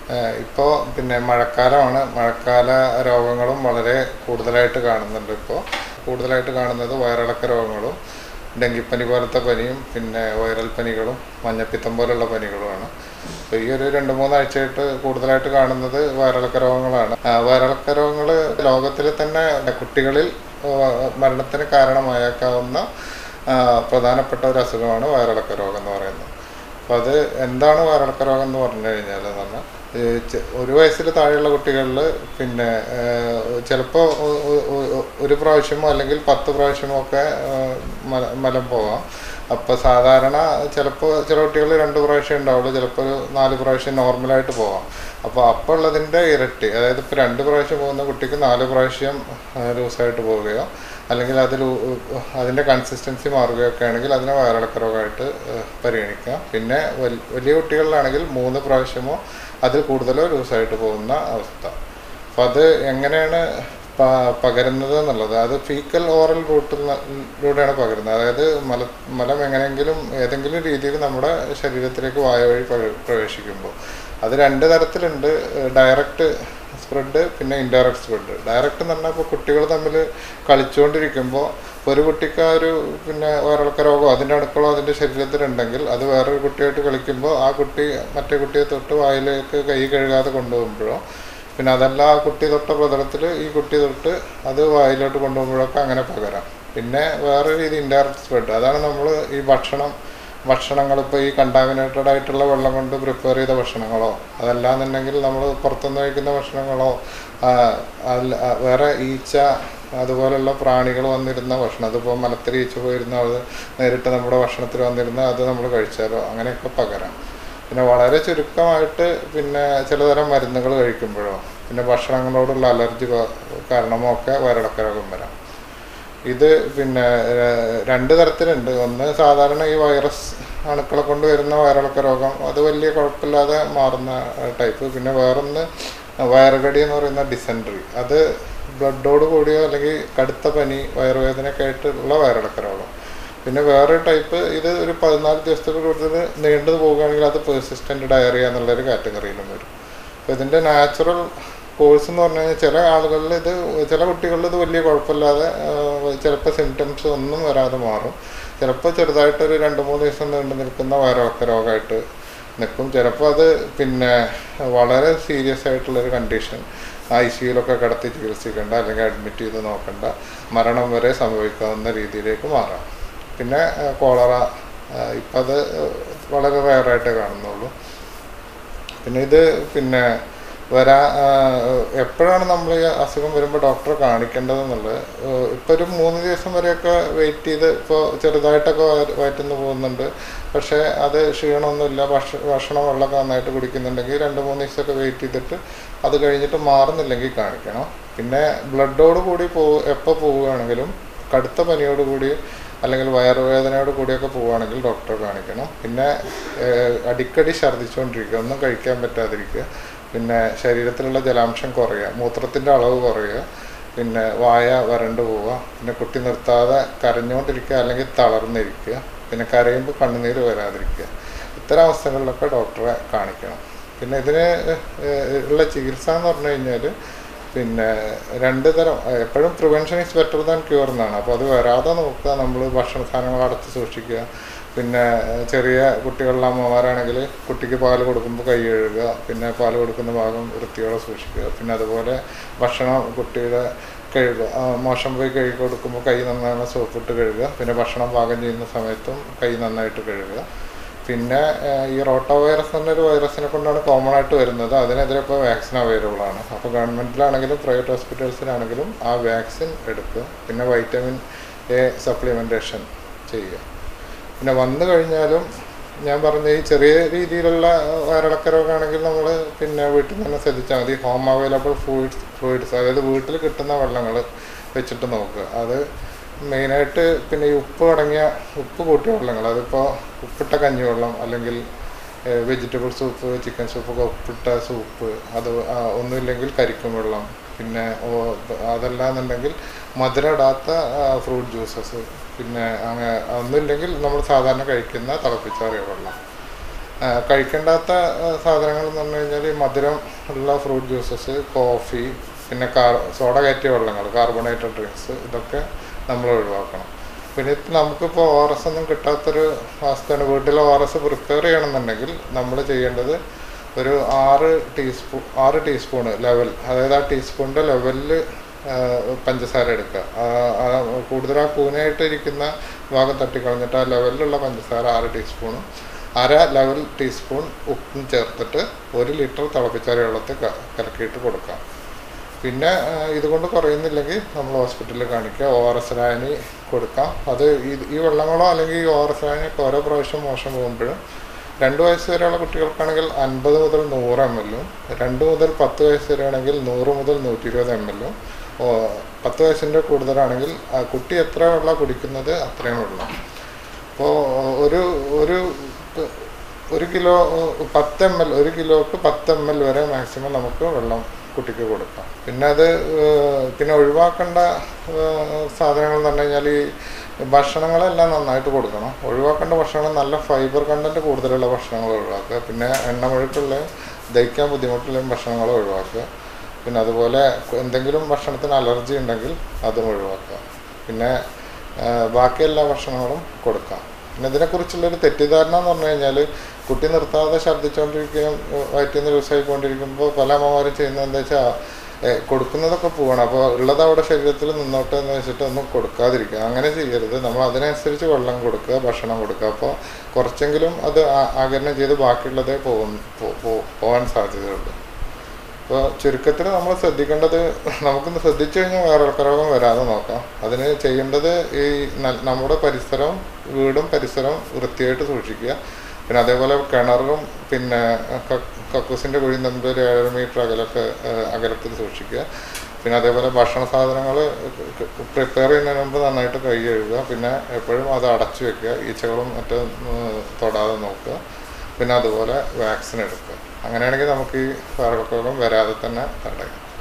ഇപ്പോൾ പിന്നെ മഴക്കാലമാണ് മഴക്കാല രോഗങ്ങളും വളരെ കൂടുതലായിട്ട് കാണുന്നുണ്ട് ഇപ്പോൾ കൂടുതലായിട്ട് കാണുന്നത് വയറിളക്ക രോഗങ്ങളും ഡെങ്കിപ്പനി പോലത്തെ പനിയും പിന്നെ വൈറൽ പനികളും മഞ്ഞപ്പിത്തം പോലുള്ള പനികളുമാണ് അപ്പോൾ ഈ ഒരു രണ്ട് മൂന്നാഴ്ചയായിട്ട് കൂടുതലായിട്ട് കാണുന്നത് വയറിളക്ക രോഗങ്ങളാണ് ആ, വയറിളക്ക രോഗങ്ങൾ ലോകത്തിൽ തന്നെ കുട്ടികളിൽ ആ, മരണത്തിന് കാരണമായേക്കാവുന്ന ആ, പ്രധാനപ്പെട്ട ഒരു അസുഖമാണ് വയറിളക്ക രോഗം എന്ന് പറയുന്നത് അപ്പോൾ അത് എന്താണ് വയറിളക്ക രോഗം എന്ന് പറഞ്ഞു കഴിഞ്ഞാൽ എന്ന് പറഞ്ഞാൽ ഈ ചെ- ഒരു വയസ്സിൽ താഴെയുള്ള കുട്ടികളിൽ പിന്നെ ചിലപ്പോൾ ഒരു പ്രാവശ്യമോ അല്ലെങ്കിൽ പത്ത് പ്രാവശ്യമോ ഒക്കെ ഏഹ്, മല മലം പോവാം അപ്പോൾ സാധാരണ ചിലപ്പോൾ ചില കുട്ടികൾ രണ്ട് പ്രാവശ്യം ഉണ്ടാവുള്ളൂ ചിലപ്പോൾ ഒരു നാല് പ്രാവശ്യം നോർമലായിട്ട് പോവാം അപ്പോൾ അപ്പോൾ ഉള്ളതിൻ്റെ ഇരട്ടി അതായത് ഇപ്പോൾ രണ്ട് പ്രാവശ്യം പോകുന്ന കുട്ടിക്ക് നാല് പ്രാവശ്യം ലൂസായിട്ട് പോവുകയോ അല്ലെങ്കിൽ അതിൽ അതിൻ്റെ കൺസിസ്റ്റൻസി മാറുകയൊക്കെ ആണെങ്കിൽ അതിനെ വയറിളക്ക രോഗമായിട്ട് ഏഹ്, പരിഗണിക്കാം പിന്നെ വൽ- വലിയ കുട്ടികളിലാണെങ്കിൽ മൂന്ന് പ്രാവശ്യമോ അതിൽ കൂടുതലോ ലൂസായിട്ട് പോകുന്ന അവസ്ഥ അപ്പം അത് എങ്ങനെയാണ് പ- പകരുന്നത് എന്നുള്ളത് അത് ഫീക്കൽ ഓറൽ റൂട്ടിലൂടെയാണ് പകരുന്നത് അതായത് മല മലം എങ്ങനെയെങ്കിലും ഏതെങ്കിലും രീതിയിൽ നമ്മുടെ ശരീരത്തിലേക്ക് വായ വഴി പക- പ്രവേശിക്കുമ്പോൾ അത് രണ്ട് തരത്തിലുണ്ട് ഡയറക്റ്റ് സ്പ്രെഡ് പിന്നെ ഇൻഡയറക്റ്റ് സ്പ്രെഡ് ഡയറക്റ്റ് എന്ന് പറഞ്ഞാൽ ഇപ്പോൾ കുട്ടികൾ തമ്മിൽ കളിച്ചുകൊണ്ടിരിക്കുമ്പോൾ ഒരു കുട്ടിക്ക് ആ ഒരു പിന്നെ വയറിളക്ക രോഗമോ അതിൻ്റെ അടുക്കളോ അതിൻ്റെ ശരീരത്തിലുണ്ടെങ്കിൽ അത് വേറൊരു കുട്ടിയായിട്ട് കളിക്കുമ്പോൾ ആ കുട്ടി മറ്റേ കുട്ടിയെ തൊട്ട് വായിലേക്ക് കൈ കഴുകാതെ കൊണ്ടുപോകുമ്പോഴോ പിന്നെ അതല്ല ആ കുട്ടി തൊട്ട പ്രതലത്തിൽ ഈ കുട്ടി തൊട്ട് അത് വായിലോട്ട് കൊണ്ടുപോകുമ്പോഴൊക്കെ അങ്ങനെ പകരാം പിന്നെ വേറെ രീതി ഇൻഡയറക്റ്റ് സ്പ്രെഡ് അതാണ് നമ്മൾ ഈ ഭക്ഷണം ഭക്ഷണങ്ങൾ ഇപ്പോൾ ഈ കണ്ടാമിനേറ്റഡ് ആയിട്ടുള്ള വെള്ളം കൊണ്ട് പ്രിപ്പയർ ചെയ്ത ഭക്ഷണങ്ങളോ അതല്ലാന്നുണ്ടെങ്കിൽ നമ്മൾ പുറത്തുനിന്ന് കഴിക്കുന്ന ഭക്ഷണങ്ങളോ ആ, അല്ല ആ, വേറെ ഈച്ച അതുപോലുള്ള പ്രാണികൾ വന്നിരുന്ന ഭക്ഷണം അതിപ്പോൾ മലത്തിൽ ഈച്ച പോയിരുന്ന അത് നേരിട്ട് നമ്മുടെ ഭക്ഷണത്തിൽ വന്നിരുന്ന അത് നമ്മൾ കഴിച്ചാലോ അങ്ങനെയൊക്കെ പകരാം പിന്നെ വളരെ ചുരുക്കമായിട്ട് പിന്നെ ചിലതരം മരുന്നുകൾ കഴിക്കുമ്പോഴോ പിന്നെ ഭക്ഷണങ്ങളോടുള്ള അലർജി കാ- കാരണമോ ഒക്കെ വയറിളക്ക രോഗം വരാം ഇത് പിന്നെ ഏഹ്, രണ്ട് തരത്തിലുണ്ട് ഒന്ന് സാധാരണ ഈ വൈറസ് അണുക്കളെ കൊണ്ട് വരുന്ന വയറിളക്ക രോഗം അത് വലിയ കുഴപ്പമില്ലാതെ മാറുന്ന ടൈപ്പ് പിന്നെ വേറൊന്ന് വയറുകടി എന്ന് പറയുന്ന ഡിസെൻട്രി അത് ബ്ലഡോട് കൂടിയോ അല്ലെങ്കിൽ കടുത്ത പനി വയറുവേദനയൊക്കെ ആയിട്ടുള്ള വയറിളക്ക രോഗം പിന്നെ വേറെ ടൈപ്പ് ഇത് ഒരു പതിനാല് ദിവസത്തിൽ കൂടുതൽ നീണ്ടു പോവുകയാണെങ്കിൽ അത് പെർസിസ്റ്റൻ്റ് ഡയറിയ എന്നുള്ളൊരു കാറ്റഗറിയിലും വരും അപ്പോൾ ഇതിൻ്റെ നാച്ചുറൽ കോഴ്സ് എന്ന് പറഞ്ഞു കഴിഞ്ഞാൽ ചില ആളുകളിൽ ഇത് ചില കുട്ടികളിൽ ഇത് വലിയ കുഴപ്പമില്ലാതെ ചിലപ്പോൾ സിംറ്റംസ് ഒന്നും വരാതെ മാറും ചിലപ്പോൾ ചെറുതായിട്ടൊരു രണ്ട് മൂന്ന് ദിവസം നീണ്ടു നിൽക്കുന്ന വയറിളക്ക രോഗമായിട്ട് നിൽക്കും ചിലപ്പോൾ അത് പിന്നെ വളരെ സീരിയസ് ആയിട്ടുള്ളൊരു കണ്ടീഷൻ ഐ സിയിലൊക്കെ കിടത്തി ചികിത്സിക്കേണ്ട അല്ലെങ്കിൽ അഡ്മിറ്റ് ചെയ്ത് നോക്കേണ്ട മരണം വരെ സംഭവിക്കാവുന്ന രീതിയിലേക്ക് മാറാം പിന്നെ കോളറ ഇപ്പം അത് വളരെ റയറായിട്ടേ കാണുന്നുള്ളൂ പിന്നെ ഇത് പിന്നെ വരാ എപ്പോഴാണ് നമ്മൾ ഈ അസുഖം വരുമ്പോൾ ഡോക്ടറെ കാണിക്കേണ്ടതെന്നുള്ളത് ഇപ്പോൾ ഒരു മൂന്ന് ദിവസം വരെയൊക്കെ വെയിറ്റ് ചെയ്ത് ഇപ്പോൾ ചെറുതായിട്ടൊക്കെ വയ- വയറ്റിന്ന് പോകുന്നുണ്ട് പക്ഷേ അത് ക്ഷീണമൊന്നുമില്ല ഭക്ഷ ഭക്ഷണം വെള്ളമൊക്കെ നന്നായിട്ട് കുടിക്കുന്നുണ്ടെങ്കിൽ രണ്ട് മൂന്ന് ദിവസമൊക്കെ വെയിറ്റ് ചെയ്തിട്ട് അത് കഴിഞ്ഞിട്ട് മാറുന്നില്ലെങ്കിൽ കാണിക്കണം പിന്നെ ബ്ലഡോട് കൂടി പോ എപ്പോൾ പോവുകയാണെങ്കിലും കടുത്ത പനിയോട് കൂടി അല്ലെങ്കിൽ വയറുവേദനയോട് കൂടിയൊക്കെ പോവുകയാണെങ്കിൽ ഡോക്ടറെ കാണിക്കണം പിന്നെ ഏഹ്, അടിക്കടി ഛർദ്ദിച്ചുകൊണ്ടിരിക്കുക ഒന്നും കഴിക്കാൻ പറ്റാതിരിക്കുക പിന്നെ ശരീരത്തിലുള്ള ജലാംശം കുറയുക മൂത്രത്തിൻ്റെ അളവ് കുറയുക പിന്നെ വായ വരണ്ടു പോവുക പിന്നെ കുട്ടി നിർത്താതെ കരഞ്ഞുകൊണ്ടിരിക്കുക അല്ലെങ്കിൽ തളർന്നിരിക്കുക പിന്നെ കരയുമ്പോൾ കണ്ണുനീര് വരാതിരിക്കുക ഇത്തരം അവസ്ഥകളിലൊക്കെ ഡോക്ടറെ കാണിക്കണം പിന്നെ ഇതിന് ഏഹ്, ഉള്ള ചികിത്സ എന്ന് പറഞ്ഞു കഴിഞ്ഞാൽ പിന്നെ രണ്ട് തരം എപ്പോഴും prevention is better than cure എന്നാണ് അപ്പോൾ അത് വരാതെ നോക്കുക നമ്മൾ ഭക്ഷണ സാധനങ്ങൾ അടച്ച് സൂക്ഷിക്കുക പിന്നെ ഏഹ്, ചെറിയ കുട്ടികളുടെ അമ്മമാരാണെങ്കിൽ കുട്ടിക്ക് പാൽ കൊടുക്കുമ്പോൾ കൈ കഴുകുക പിന്നെ പാൽ കൊടുക്കുന്ന ഭാഗം വൃത്തിയോടെ സൂക്ഷിക്കുക പിന്നെ അതുപോലെ ഭക്ഷണം കുട്ടിയുടെ കഴുകുക ആ, മോശം പോയി കഴുകി കൊടുക്കുമ്പോൾ കൈ നന്നായി സോപ്പിട്ട് കഴുകുക പിന്നെ ഭക്ഷണം പാകം ചെയ്യുന്ന സമയത്തും കൈ നന്നായിട്ട് കഴുകുക പിന്നെ ഏഹ്, ഈ റോട്ടോ വൈറസ് എന്നൊരു വൈറസിനെ കൊണ്ടാണ് കോമൺ ആയിട്ട് വരുന്നത് അതിനെതിരെ ഇപ്പോൾ വാക്സിൻ അവൈലബിൾ ആണ് അപ്പോൾ ഗവൺമെൻറ്റിലാണെങ്കിലും പ്രൈവറ്റ് ഹോസ്പിറ്റൽസിലാണെങ്കിലും ആ വാക്സിൻ എടുക്കുക പിന്നെ വൈറ്റമിൻ എ സപ്ലിമെൻറ്റേഷൻ ചെയ്യുക പിന്നെ വന്നു കഴിഞ്ഞാലും ഞാൻ പറഞ്ഞ ഈ ചെറിയ രീതിയിലുള്ള വയറിളക്ക രോഗമാണെങ്കിൽ നമ്മൾ പിന്നെ വീട്ടിൽ തന്നെ ശ്രദ്ധിച്ചാൽ മതി ഹോം അവൈലബിൾ ഫ്ലൂയിഡ്സ് ഫ്ലൂയിഡ്സ് അതായത് വീട്ടിൽ കിട്ടുന്ന വെള്ളങ്ങൾ വെച്ചിട്ട് നോക്കുക അത് മെയിനായിട്ട് പിന്നെ ഈ ഉപ്പ് അടങ്ങിയ ഉപ്പ് കൂട്ടിയ വെള്ളങ്ങൾ അതിപ്പോൾ ഉപ്പിട്ട കഞ്ഞിവെള്ളം അല്ലെങ്കിൽ വെജിറ്റബിൾ സൂപ്പ് ചിക്കൻ സൂപ്പൊക്കെ ഉപ്പിട്ട സൂപ്പ് അത് ആ, ഒന്നുമില്ലെങ്കിൽ കരിക്കും വെള്ളം പിന്നെ ഓ- അതല്ലാന്നുണ്ടെങ്കിൽ മധുരം ഇടാത്ത ഫ്രൂട്ട് ജ്യൂസസ് പിന്നെ അങ്ങനെ ഒന്നുമില്ലെങ്കിൽ നമ്മൾ സാധാരണ കഴിക്കുന്ന തിളപ്പിച്ചാറിയ വെള്ളം ആ, കഴിക്കേണ്ടാത്ത ആ, സാധനങ്ങൾ എന്ന് പറഞ്ഞു കഴിഞ്ഞാൽ ഈ മധുരം ഉള്ള ഫ്രൂട്ട് ജ്യൂസസ് കോഫി പിന്നെ കാർ സോഡ കയറ്റിയ വെള്ളങ്ങൾ കാർബണേറ്റഡ് ഡ്രിങ്ക്സ് ഇതൊക്കെ നമ്മൾ ഒഴിവാക്കണം പിന്നെ ഇപ്പം നമുക്കിപ്പോൾ ഒ ആർ എസ് ഒന്നും കിട്ടാത്തൊരു അവസ്ഥയാണ് വീട്ടിൽ ഒ ആർ എസ് പ്രിപ്പയർ ചെയ്യണമെന്നുണ്ടെങ്കിൽ നമ്മൾ ചെയ്യേണ്ടത് ഒരു ആറ് ടീസ്പൂൺ ആറ് ടീസ്പൂണ് ലെവൽ അതായത് ആ ടീസ്പൂണിൻ്റെ ലെവലിൽ പഞ്ചസാര എടുക്കുക ആ- ആ കൂടുതൽ ആ കൂനായിട്ട് ഇരിക്കുന്ന ഭാഗം തട്ടിക്കളഞ്ഞിട്ട് ആ ലെവലിലുള്ള പഞ്ചസാര ആറ് ടീസ്പൂണും അര ലെവൽ ടീസ്പൂൺ ഉപ്പും ചേർത്തിട്ട് ഒരു ലിറ്റർ തിളപ്പിച്ചാറിയ വെള്ളത്തിൽ ക- കലക്കിയിട്ട് കൊടുക്കാം പിന്നെ ആ, ഇതുകൊണ്ട് കുറയുന്നില്ലെങ്കിൽ നമ്മൾ ഹോസ്പിറ്റലിൽ കാണിക്കുക ഒ ആർ എസ് ലായനി കൊടുക്കാം അത് ഈ- ഈ വെള്ളങ്ങളോ അല്ലെങ്കിൽ ഈ ഒ ആർ എസ് ലായനിയൊക്കെ ഓരോ പ്രാവശ്യം മോശം പോകുമ്പോഴും രണ്ട് വയസ്സ് വരെയുള്ള കുട്ടികൾക്കാണെങ്കിൽ അൻപത് മുതൽ നൂറ് എം എല്ലും രണ്ട് മുതൽ പത്ത് വയസ്സ് വരെയാണെങ്കിൽ നൂറ് മുതൽ നൂറ്റി ഇരുപത് എം എല്ലും പത്ത് വയസ്സിൻ്റെ കൂടുതലാണെങ്കിൽ ആ കുട്ടി എത്ര വെള്ളം കുടിക്കുന്നത് അത്രയും വെള്ളം അപ്പോൾ ഒരു ഒരു ഒരു കിലോ പത്ത് എം എൽ ഒരു കിലോക്ക് പത്ത് എം എൽ വരെ മാക്സിമം നമുക്ക് വെള്ളം കുട്ടിക്ക് കൊടുക്കാം പിന്നെ അത് ഏഹ്, പിന്നെ ഒഴിവാക്കേണ്ട ഏഹ്, സാധനങ്ങൾ എന്ന് പറഞ്ഞു കഴിഞ്ഞാൽ ഈ ഭക്ഷണങ്ങളെല്ലാം നന്നായിട്ട് കൊടുക്കണം ഒഴിവാക്കേണ്ട ഭക്ഷണം നല്ല ഫൈബർ കണ്ടൻറ്റ് കൂടുതലുള്ള ഭക്ഷണങ്ങൾ ഒഴിവാക്കുക പിന്നെ എണ്ണമൊഴുക്കുള്ള ദഹിക്കാൻ ബുദ്ധിമുട്ടുള്ള ഭക്ഷണങ്ങൾ ഒഴിവാക്കുക പിന്നെ അതുപോലെ എന്തെങ്കിലും ഭക്ഷണത്തിന് അലർജി ഉണ്ടെങ്കിൽ അതും ഒഴിവാക്കുക പിന്നെ ആ, ബാക്കി എല്ലാ ഭക്ഷണങ്ങളും കൊടുക്കാം പിന്നെ ഇതിനെക്കുറിച്ചുള്ളൊരു തെറ്റിദ്ധാരണ എന്ന് പറഞ്ഞു കഴിഞ്ഞാൽ കുട്ടി നിർത്താതെ ഛർദ്ദിച്ചുകൊണ്ടിരിക്കുകയും ഏഹ്, വയറ്റിൽ നിന്ന് ലൂസായിക്കൊണ്ടിരിക്കുമ്പോൾ പല അമ്മമാരും ചെയ്യുന്നത് എന്താ വെച്ചാൽ കൊടുക്കുന്നതൊക്കെ പോകണം അപ്പോൾ ഉള്ളത് അവിടെ ശരീരത്തിൽ നിന്നോട്ടെ എന്ന് വെച്ചിട്ട് ഒന്നും കൊടുക്കാതിരിക്കുക അങ്ങനെ ചെയ്യരുത് നമ്മൾ അതിനനുസരിച്ച് വെള്ളം കൊടുക്കുക ഭക്ഷണം കൊടുക്കുക അപ്പോൾ കുറച്ചെങ്കിലും അത് ആ- ആഗിരണം ചെയ്ത് ബാക്കിയുള്ളതേ പോകും പോ- പോ- പോകാൻ സാധ്യതയുള്ളൂ അപ്പോൾ ചുരുക്കത്തിൽ നമ്മൾ ശ്രദ്ധിക്കേണ്ടത് നമുക്കൊന്ന് ശ്രദ്ധിച്ചു കഴിഞ്ഞാൽ വയറിളക്കരോഗം വരാതെ നോക്കാം അതിന് ചെയ്യേണ്ടത് ഈ ന- നമ്മുടെ പരിസരം വീടും പരിസരവും വൃത്തിയായിട്ട് സൂക്ഷിക്കുക പിന്നെ അതേപോലെ കിണറും പിന്നെ ക- കക്കൂസിൻ്റെ കുഴിയും തമ്മിൽ ഒരു ഏഴര മീറ്റർ അകലൊക്കെ ഏഹ്, അകലത്തിൽ സൂക്ഷിക്കുക പിന്നെ അതേപോലെ ഭക്ഷണ സാധനങ്ങൾ പ്രിപ്പയർ ചെയ്യുന്നതിന് മുമ്പ് നന്നായിട്ട് കൈ കഴുകുക പിന്നെ എപ്പോഴും അത് അടച്ചു വെക്കുക ഈച്ചകളും മറ്റും ഏഹ്, തൊടാതെ നോക്കുക പിന്നെ അതുപോലെ വാക്സിൻ എടുക്കുക അങ്ങനെയാണെങ്കിൽ നമുക്ക് ഈ വയറിളക്കം വരാതെ തന്നെ തടയാം